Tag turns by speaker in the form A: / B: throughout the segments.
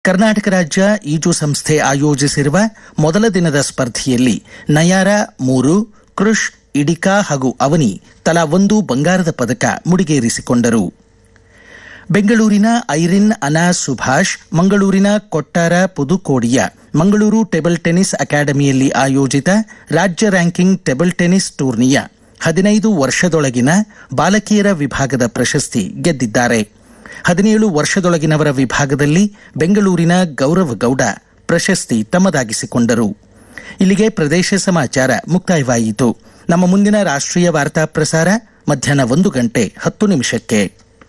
A: ಕರ್ನಾಟಕ ರಾಜ್ಯ ಈಜು ಸಂಸ್ಥೆ ಆಯೋಜಿಸಿರುವ ಮೊದಲ ದಿನದ ಸ್ಪರ್ಧೆಯಲ್ಲಿ ನಯಾರ ಮೂರು ಕೃಷ್ ಇಡಿಕಾ ಹಾಗೂ ಅವನಿ ತಲಾ ಒಂದು ಬಂಗಾರದ ಪದಕ ಮುಡಿಗೇರಿಸಿಕೊಂಡರು ಬೆಂಗಳೂರಿನ ಐರಿನ್ ಅನಾ ಸುಭಾಷ್ ಮಂಗಳೂರಿನ ಕೊಟ್ಟಾರ ಪುದುಕೋಡಿಯ ಮಂಗಳೂರು ಟೇಬಲ್ ಟೆನಿಸ್ ಅಕಾಡೆಮಿಯಲ್ಲಿ ಆಯೋಜಿತ ರಾಜ್ಯ ರ್ಯಾಂಕಿಂಗ್ ಟೇಬಲ್ ಟೆನಿಸ್ ಟೂರ್ನಿಯ ಹದಿನೈದು ವರ್ಷದೊಳಗಿನ ಬಾಲಕಿಯರ ವಿಭಾಗದ ಪ್ರಶಸ್ತಿ ಗೆದ್ದಿದ್ದಾರೆ ಹದಿನೇಳು ವರ್ಷದೊಳಗಿನವರ ವಿಭಾಗದಲ್ಲಿ ಬೆಂಗಳೂರಿನ ಗೌರವ್ ಗೌಡ ಪ್ರಶಸ್ತಿ ತಮ್ಮದಾಗಿಸಿಕೊಂಡರು ಇಲ್ಲಿಗೆ ಪ್ರದೇಶ ಸಮಾಚಾರ ಮುಕ್ತಾಯವಾಯಿತು ನಮ್ಮ ಮುಂದಿನ ರಾಷ್ಟ್ರೀಯ ವಾರ್ತಾ ಪ್ರಸಾರ ಮಧ್ಯಾಹ್ನ ಒಂದು ಗಂಟೆ ಹತ್ತು ನಿಮಿಷಕ್ಕೆ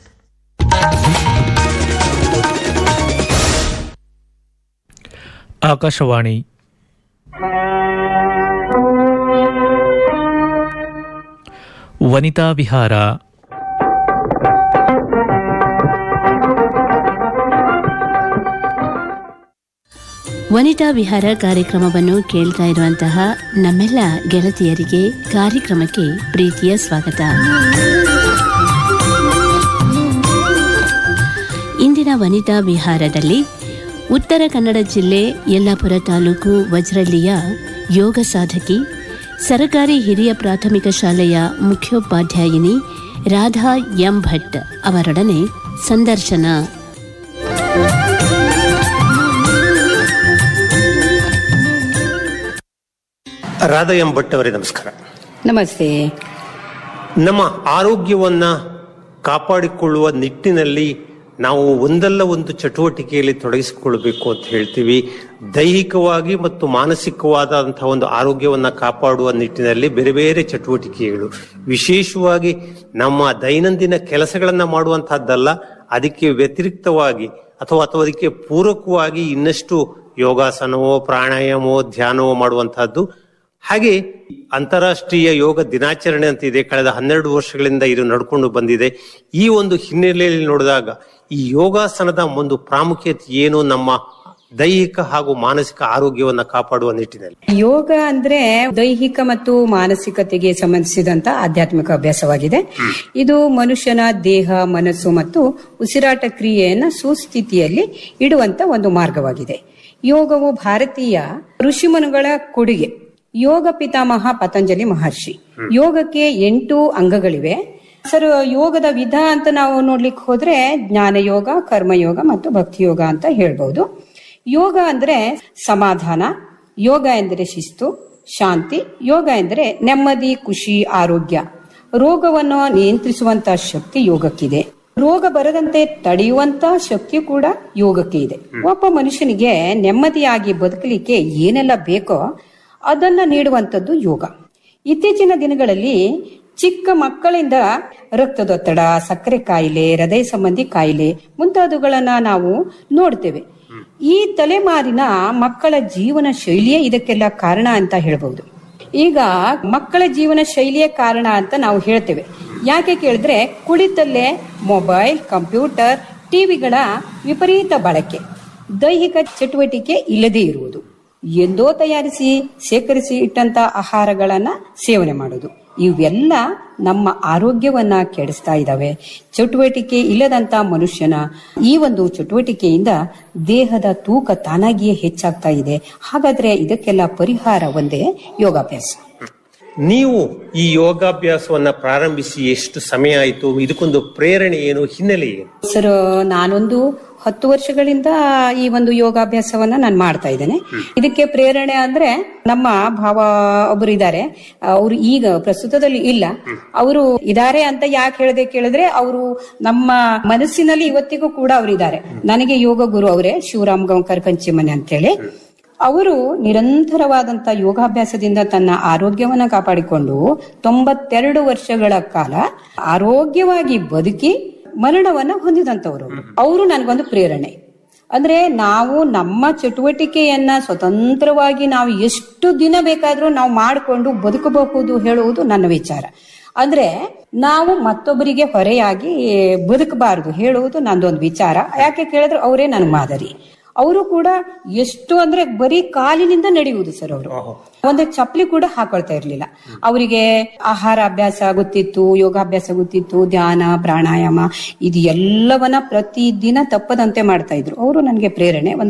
B: ಆಕಾಶವಾಣಿ ವನಿತಾ ವಿಹಾರ
C: ವನಿತಾ ವಿಹಾರ ಕಾರ್ಯಕ್ರಮವನ್ನು ಕೇಳ್ತಾ ಇರುವಂತಹ ನಮ್ಮೆಲ್ಲ ಗೆಳತಿಯರಿಗೆ ಕಾರ್ಯಕ್ರಮಕ್ಕೆ ಪ್ರೀತಿಯ ಸ್ವಾಗತ ಇಂದಿನ ವನಿತಾ ವಿಹಾರದಲ್ಲಿ ಉತ್ತರ ಕನ್ನಡ ಜಿಲ್ಲೆ ಯಲ್ಲಾಪುರ ತಾಲೂಕು ವಜ್ರಳ್ಳಿಯ ಯೋಗ ಸಾಧಕಿ ಸರಕಾರಿ ಹಿರಿಯ ಪ್ರಾಥಮಿಕ ಶಾಲೆಯ ಮುಖ್ಯೋಪಾಧ್ಯಾಯಿನಿ ರಾಧಾ ಎಂ ಭಟ್ ಅವರೊಡನೆ ಸಂದರ್ಶನ
D: ರಾಧಾ ಎಂ ಭಟ್ ಅವರೇ ನಮಸ್ಕಾರ
E: ನಮಸ್ತೆ
D: ನಮ್ಮ ಆರೋಗ್ಯವನ್ನ ಕಾಪಾಡಿಕೊಳ್ಳುವ ನಿಟ್ಟಿನಲ್ಲಿ ನಾವು ಒಂದಲ್ಲ ಒಂದು ಚಟುವಟಿಕೆಯಲ್ಲಿ ತೊಡಗಿಸಿಕೊಳ್ಬೇಕು ಅಂತ ಹೇಳ್ತೀವಿ ದೈಹಿಕವಾಗಿ ಮತ್ತು ಮಾನಸಿಕವಾದಂತಹ ಒಂದು ಆರೋಗ್ಯವನ್ನ ಕಾಪಾಡುವ ನಿಟ್ಟಿನಲ್ಲಿ ಬೇರೆ ಬೇರೆ ಚಟುವಟಿಕೆಗಳು ವಿಶೇಷವಾಗಿ ನಮ್ಮ ದೈನಂದಿನ ಕೆಲಸಗಳನ್ನ ಮಾಡುವಂತಹದ್ದಲ್ಲ ಅದಕ್ಕೆ ವ್ಯತಿರಿಕ್ತವಾಗಿ ಅಥವಾ ಅಥವಾ ಅದಕ್ಕೆ ಪೂರಕವಾಗಿ ಇನ್ನಷ್ಟು ಯೋಗಾಸನವೋ ಪ್ರಾಣಾಯಾಮವೋ ಧ್ಯಾನವೋ ಮಾಡುವಂತಹದ್ದು ಹಾಗೆ ಅಂತಾರಾಷ್ಟ್ರೀಯ ಯೋಗ ದಿನಾಚರಣೆ ಅಂತ ಇದೆ ಕಳೆದ ಹನ್ನೆರಡು ವರ್ಷಗಳಿಂದ ಇದು ನಡ್ಕೊಂಡು ಬಂದಿದೆ ಈ ಒಂದು ಹಿನ್ನೆಲೆಯಲ್ಲಿ ನೋಡಿದಾಗ ಈ ಯೋಗಾಸನದ ಒಂದು ಪ್ರಾಮುಖ್ಯತೆ ಏನು ನಮ್ಮ ದೈಹಿಕ ಹಾಗೂ ಮಾನಸಿಕ ಆರೋಗ್ಯವನ್ನ ಕಾಪಾಡುವ ನಿಟ್ಟಿನಲ್ಲಿ
E: ಯೋಗ ಅಂದ್ರೆ ದೈಹಿಕ ಮತ್ತು ಮಾನಸಿಕತೆಗೆ ಸಂಬಂಧಿಸಿದಂತ ಆಧ್ಯಾತ್ಮಿಕ ಅಭ್ಯಾಸವಾಗಿದೆ ಇದು ಮನುಷ್ಯನ ದೇಹ ಮನಸ್ಸು ಮತ್ತು ಉಸಿರಾಟ ಕ್ರಿಯೆಯನ್ನ ಸುಸ್ಥಿತಿಯಲ್ಲಿ ಇಡುವಂತ ಒಂದು ಮಾರ್ಗವಾಗಿದೆ ಯೋಗವು ಭಾರತೀಯ ಋಷಿಮನುಗಳ ಕೊಡುಗೆ ಯೋಗ ಪಿತಾಮಹ ಪತಂಜಲಿ ಮಹರ್ಷಿ ಯೋಗಕ್ಕೆ ಎಂಟು ಅಂಗಗಳಿವೆ ಸರ್ ಯೋಗದ ವಿಧ ಅಂತ ನಾವು ನೋಡ್ಲಿಕ್ಕೆ ಹೋದ್ರೆ ಜ್ಞಾನ ಯೋಗ ಕರ್ಮಯೋಗ ಮತ್ತು ಭಕ್ತಿ ಯೋಗ ಅಂತ ಹೇಳ್ಬಹುದು ಯೋಗ ಅಂದ್ರೆ ಸಮಾಧಾನ ಯೋಗ ಎಂದರೆ ಶಿಸ್ತು ಶಾಂತಿ ಯೋಗ ಎಂದರೆ ನೆಮ್ಮದಿ ಖುಷಿ ಆರೋಗ್ಯ ರೋಗವನ್ನು ನಿಯಂತ್ರಿಸುವಂತ ಶಕ್ತಿ ಯೋಗಕ್ಕಿದೆ ರೋಗ ಬರದಂತೆ ತಡೆಯುವಂತ ಶಕ್ತಿ ಕೂಡ ಯೋಗಕ್ಕೆ ಇದೆ ಒಬ್ಬ ಮನುಷ್ಯನಿಗೆ ನೆಮ್ಮದಿಯಾಗಿ ಬದುಕಲಿಕ್ಕೆ ಏನೆಲ್ಲ ಬೇಕೋ ಅದನ್ನ ನೀಡುವಂತದ್ದು ಯೋಗ ಇತ್ತೀಚಿನ ದಿನಗಳಲ್ಲಿ ಚಿಕ್ಕ ಮಕ್ಕಳಿಂದ ರಕ್ತದೊತ್ತಡ ಸಕ್ಕರೆ ಕಾಯಿಲೆ ಹೃದಯ ಸಂಬಂಧಿ ಕಾಯಿಲೆ ಮುಂತಾದವುಗಳನ್ನ ನಾವು ನೋಡ್ತೇವೆ ಈ ತಲೆಮಾರಿನ ಮಕ್ಕಳ ಜೀವನ ಶೈಲಿಯೇ ಇದಕ್ಕೆಲ್ಲ ಕಾರಣ ಅಂತ ಹೇಳ್ಬಹುದು ಈಗ ಮಕ್ಕಳ ಜೀವನ ಶೈಲಿಯೇ ಕಾರಣ ಅಂತ ನಾವು ಹೇಳ್ತೇವೆ ಯಾಕೆ ಕೇಳಿದ್ರೆ ಕುಳಿತಲ್ಲೇ ಮೊಬೈಲ್ ಕಂಪ್ಯೂಟರ್ ಟಿವಿಗಳ ವಿಪರೀತ ಬಳಕೆ ದೈಹಿಕ ಚಟುವಟಿಕೆ ಇಲ್ಲದೇ ಇರುವುದು ಎಂದೋ ತಯಾರಿಸಿ ಶೇಖರಿಸಿ ಇಟ್ಟಂತ ಆಹಾರಗಳನ್ನ ಸೇವನೆ ಮಾಡೋದು ಇವೆಲ್ಲ ನಮ್ಮ ಆರೋಗ್ಯವನ್ನ ಕೆಡಿಸ್ತಾ ಇದ್ದಾವೆ ಚಟುವಟಿಕೆ ಇಲ್ಲದಂತ ಮನುಷ್ಯನ ಈ ಒಂದು ಚಟುವಟಿಕೆಯಿಂದ ದೇಹದ ತೂಕ ತಾನಾಗಿಯೇ ಹೆಚ್ಚಾಗ್ತಾ ಇದೆ ಹಾಗಾದ್ರೆ ಇದಕ್ಕೆಲ್ಲ ಪರಿಹಾರ ಒಂದೇ ಯೋಗಾಭ್ಯಾಸ
D: ನೀವು ಈ ಯೋಗಾಭ್ಯಾಸವನ್ನ ಪ್ರಾರಂಭಿಸಿ ಎಷ್ಟು ಸಮಯ ಆಯಿತು ಇದಕ್ಕೊಂದು ಪ್ರೇರಣೆ ಏನು ಹಿನ್ನೆಲೆ ಏನು
E: ಸರ್ ನಾನೊಂದು ಹತ್ತು ವರ್ಷಗಳಿಂದ ಈ ಒಂದು ಯೋಗಾಭ್ಯಾಸವನ್ನ ನಾನು ಮಾಡ್ತಾ ಇದ್ದೇನೆ ಇದಕ್ಕೆ ಪ್ರೇರಣೆ ಅಂದ್ರೆ ನಮ್ಮ ಭಾವ ಒಬ್ರು ಇದ್ದಾರೆ ಅವರು ಈಗ ಪ್ರಸ್ತುತದಲ್ಲಿ ಇಲ್ಲ ಅವರು ಇದಾರೆ ಅಂತ ಯಾಕೆ ಹೇಳದೆ ಕೇಳಿದ್ರೆ ಅವರು ನಮ್ಮ ಮನಸ್ಸಿನಲ್ಲಿ ಇವತ್ತಿಗೂ ಕೂಡ ಅವರಿದ್ದಾರೆ ನನಗೆ ಯೋಗ ಗುರು ಅವರೇ ಶಿವರಾಮ್ ಗಂಕರ್ ಕಂಚಿಮನೆ ಅಂತೇಳಿ ಅವರು ನಿರಂತರವಾದಂತ ಯೋಗಾಭ್ಯಾಸದಿಂದ ತನ್ನ ಆರೋಗ್ಯವನ್ನ ಕಾಪಾಡಿಕೊಂಡು ತೊಂಬತ್ತೆರಡು ವರ್ಷಗಳ ಕಾಲ ಆರೋಗ್ಯವಾಗಿ ಬದುಕಿ ಮರಣವನ್ನ ಹೊಂದಿದಂತವರು ಅವರು ನನ್ಗೊಂದು ಪ್ರೇರಣೆ ಅಂದ್ರೆ ನಾವು ನಮ್ಮ ಚಟುವಟಿಕೆಯನ್ನ ಸ್ವತಂತ್ರವಾಗಿ ನಾವು ಎಷ್ಟು ದಿನ ಬೇಕಾದ್ರೂ ನಾವು ಮಾಡಿಕೊಂಡು ಬದುಕಬಹುದು ಹೇಳುವುದು ನನ್ನ ವಿಚಾರ ಅಂದ್ರೆ ನಾವು ಮತ್ತೊಬ್ಬರಿಗೆ ಹೊರೆಯಾಗಿ ಬದುಕಬಾರದು ಹೇಳುವುದು ನಂದೊಂದು ವಿಚಾರ ಯಾಕೆ ಕೇಳಿದ್ರೆ ಅವರೇ ನನ್ನ ಮಾದರಿ ಅವರು ಕೂಡ ಎಷ್ಟು ಅಂದ್ರೆ ಬರೀ ಕಾಲಿನಿಂದ ನಡೆಯುವುದು ಸರ್ ಅವರು ಒಂದು ಚಪ್ಪಲಿ ಕೂಡ ಹಾಕೊಳ್ತಾ ಇರ್ಲಿಲ್ಲ ಅವರಿಗೆ ಆಹಾರ ಅಭ್ಯಾಸ ಗೊತ್ತಿತ್ತು ಯೋಗಾಭ್ಯಾಸ ಗೊತ್ತಿತ್ತು ಧ್ಯಾನ ಪ್ರಾಣಾಯಾಮ ಇದು ಎಲ್ಲವನ್ನ ಪ್ರತಿದಿನ ತಪ್ಪದಂತೆ ಮಾಡ್ತಾ ಇದ್ರು ಅವರು ನನಗೆ ಪ್ರೇರಣೆ ಒಂದು